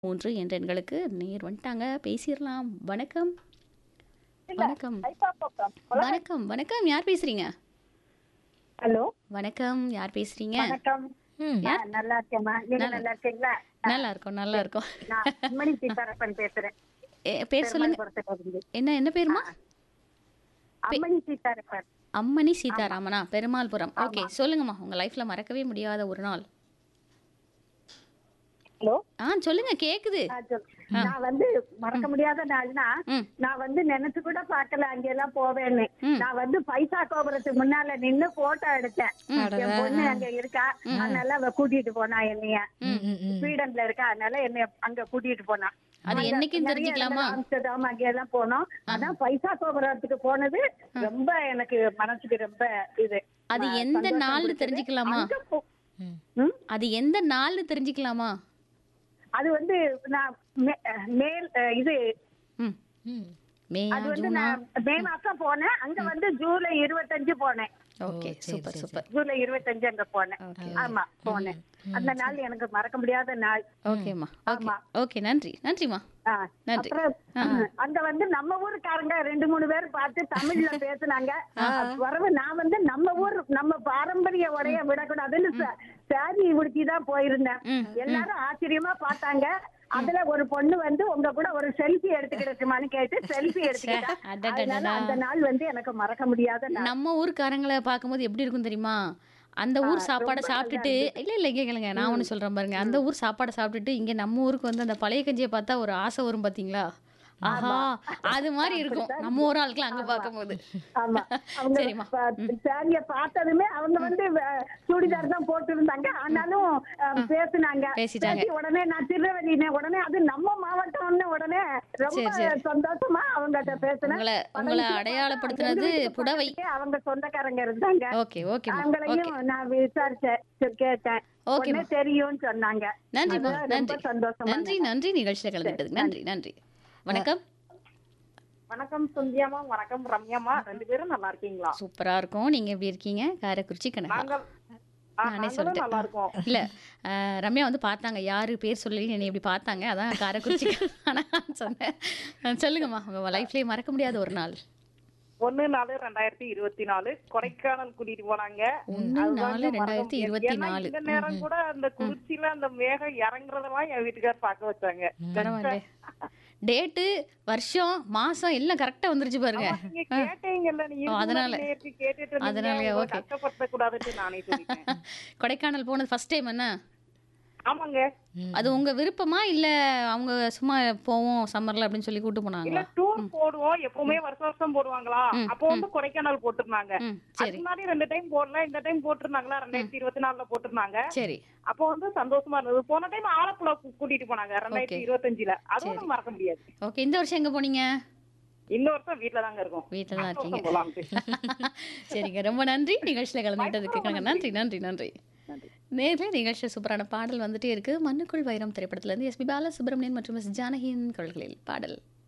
மூன்று என்ற எண்களுக்கு நேர் வந்துட்டாங்க பேசிடலாம் வணக்கம் வணக்கம் வணக்கம் வணக்கம் யார் பேசுறீங்க ஹலோ வணக்கம் யார் பேசுறீங்க வணக்கம் யார்? நான் நல்லா இருக்கேம்மா நீங்க நல்லா இருக்கீங்களா நல்லா இருக்கோம் நல்லா இருக்கோம் நான் மணி சீதாரப்பன் பேசுறேன் ஏ, பேர் சொல்லுங்க பெருமாள்புரத்துல இருந்து. என்ன என்ன பேருமா அம்மணி சீதாரப்பன் அம்மணி சீதாராமனா பெருமாள்புரம் ஓகே சொல்லுங்கம்மா உங்க லைஃப்ல மறக்கவே முடியாத ஒரு நாள் ஹலோ ஆ சொல்லுங்க கேக்குது நான் வந்து மறக்க முடியாத நாள்னா ம் நான் வந்து நினைச்சு கூட பார்க்கல அங்கெல்லாம் போவேன்னு ம். நான் வந்து பைசா கோபுரத்துக்கு முன்னால நின்னு போட்டோ எடுத்தேன் என் பொண்ணு அங்க இருக்கா அதனால அவ கூட்டிட்டு போனா என்னைய ஸ்வீடன்ல இருக்கா அதனால என்னைய அங்க கூட்டிட்டு போனா அது அங்க என்னைக்குன்னு நிறைய தெரிஞ்சுக்கலாமா? இடத்துல ஆம்ஸ்டர்டாம் அங்க எல்லாம் போனோம் ஆனா பைசா கோபுரத்துக்கு போனது ரொம்ப எனக்கு மனசுக்கு ரொம்ப இது அது ம- எந்த சந்தோஷம் நாள்னு கொடுத்தது. தெரிஞ்சுக்கலாமா? அங்க போ- ம்? அது எந்த நாள்னு தெரிஞ்சுக்கலாமா அது வந்து நான் மே- மேல் அஹ், இது ம் மேயா அது வந்து ஜூனா நான் மே மாசம் போனேன் அங்க வந்து ஜூலை இருபத்தஞ்சு போனேன் ஓகே சூப்பர் சூப்பர் ஜூலை இருபத்தஞ்சு அங்க போனேன் ஓகே ஆமா போனேன் அந்த நாள் எனக்கு மறக்க முடியாத நாள் ஓகேம்மா ஓகே ஆமா. ஓகே நன்றி நன்றிம்மா ஆ, நன்றி. அப்புறம் அங்க வந்து நம்ம ஊருக்காரங்க ரெண்டு மூணு பேர் பார்த்து தமிழ்ல பேசுனாங்க வரவு நான் வந்து நம்ம ஊர் நம்ம பாரம்பரிய உடைய விடக்கூடாதுன்னு ச- சாரி உடுத்தி தான் போயிருந்தேன் ம், எல்லாரும் ஆச்சரியமா பார்த்தாங்க அதுல ஒரு பொண்ணு வந்து உங்க கூட ஒரு செல்ஃபி எடுத்துக்கிடட்டுமான்னு கேட்டு செல்ஃபி எடுத்துக்கிட்டா அடடடடா. அதனால அந்த நாள் வந்து எனக்கு மறக்க முடியாத நாள் நம்ம ஊருக்காரங்களை பார்க்கும்போது எப்படி இருக்கும் தெரியுமா அந்த ஊர் சாப்பாடை சாப்பிட்டுட்டு இல்ல இல்ல இங்க கேளுங்க நான் ஒண்ணு சொல்றேன் பாருங்க அந்த ஊர் சாப்பாடை சாப்பிட்டுட்டு இங்க நம்ம ஊருக்கு வந்து அந்த பழைய கஞ்சியை பார்த்தா ஒரு ஆசை வரும் பாத்தீங்களா ஆஹா அது மாதிரி இருக்கும் நம்ம ஒரு ஆளுக்குலாம் அங்க பார்க்கும்போது ஆமா அவங்க சரிம்மா. சாரிய பார்த்ததுமே அவங்க வந்து வ- சுடிதார் தான் போட்டு இருந்தாங்க ஆனாலும் அஹ், பேசுனாங்க பேசிட்டாங்க. பேசி உடனே நான் திருநெல்வேலினே உடனே அது நம்ம மாவட்டம்னு உடனே ரொம்ப சரி, சரி. சந்தோஷமா அவங்ககிட்ட பேசினேன் உங்களை உங்களை அடையாளப்படுத்தினது புடவை அவங்க சொந்தக்காரங்க இருந்தாங்க ஓகே ஓகேம்மா ஓகே அவங்களையும் நான் விசாரிச்சேன் சரி, கேட்டேன் ஓகேம்மா. உடனே தெரியும்னு சொன்னாங்க நன்றிம்மா அது ரொம்ப நன்றி சந்தோஷமா நன்றி நன்றி நிகழ்ச்சியில கலந்துக்கிட்டதுக்கு நன்றி நன்றி வணக்கம் வணக்கம் சந்தியாமா வணக்கம் ரம்யாமா ரெண்டு பேரும் நல்லா இருக்கீங்களா சூப்பரா இருக்கும் நீங்க எப்படி இருக்கீங்க காரைக்குறிச்சி கனகா நாங்கள் ஆ, நானே நாங்களும் சொல்லிட்டேன். நல்லா இருக்கோம் இல்ல அஹ், ரம்யா வந்து பார்த்தாங்க யாரு பேர் சொல்லி என்னை இப்படி பார்த்தாங்க அதான் காரைக்குறிச்சி கனகான்னு சொன்னேன் அஹ், சொல்லுங்கம்மா உங்க லைஃப்லயே மறக்க முடியாத ஒரு நாள் ஒண்ணு நாலு ரெண்டாயிரத்தி இருபத்தி நாலு கொடைக்கானல் கூட்டிட்டு போனாங்க ஒண்ணு அதுதாங்க நாலு மறக்க ரெண்டாயிரத்தி முடியாது. இருபத்தி ஏன்னா நாலு இந்த நேரம் கூட அந்த குளிர்ச்சியில அந்த மேகம் இறங்குறதெல்லாம் என் வீட்டுக்கார் பார்க்க வச்சாங்க பரவாயில்ல டேட்டு வருஷம் மாசம் எல்லாம் கரெக்டா வந்துருச்சு பாருங்க நீங்க கேட்டீங்கல்ல நீ ஓ, அதனால. நேற்று கேட்டுட்டு அதனாலயா, இருந்தீங்க okay. கஷ்டப்படுத்த கூடாதுன்னு நானே சொல்லிட்டேன் கொடைக்கானல் போனது ஃபர்ஸ்ட் டைம் என்ன ஆமாங்க அது உங்க விருப்பமா இல்ல அவங்க சும்மா போவோம் சம்மர்ல அப்படின்னு சொல்லி கூட்டு இல்ல போனாங்களா டூர் போடுவோம் எப்பவுமே வருஷம் வருஷம் போடுவாங்களா ம், அப்போ வந்து கொடைக்கானல் போட்டிருந்தாங்க ம் அதுக்கு சரி முன்னாடி ரெண்டு டைம் போடல இந்த டைம் போட்டிருந்தாங்களா ரெண்டாயிரத்தி இருபத்தி நாலுல போட்டிருந்தாங்க சரி அப்போ வந்து சந்தோஷமா இருந்தது போன டைம் ஆலப்புழா கூ- கூட்டிட்டு போனாங்க ரெண்டாயிரத்தி Okay. இருபத்தஞ்சுல அதுவும் சரி. மறக்க முடியாது ஓகே இந்த வருஷம் எங்க போனீங்க இந்த வருஷம் வீட்டுல தாங்க இருக்கும் வீட்டில் தான் அடுத்த இருக்கீங்க வருஷம் போலாம்ட்டு. சரிங்க ரொம்ப நன்றி நிகழ்ச்சியில் கலந்துக்கிட்டதுக்கு நன்றி நன்றி நன்றி நேரில் நிகழ்ச்சி சூப்பரான பாடல் வந்துட்டே இருக்கு மண்ணுக்குள் வைரம் திரைப்படத்திலிருந்து எஸ்பி பாலசுப்ரமணியன் மற்றும் எஸ் ஜானகியின் குரல்களில் பாடல்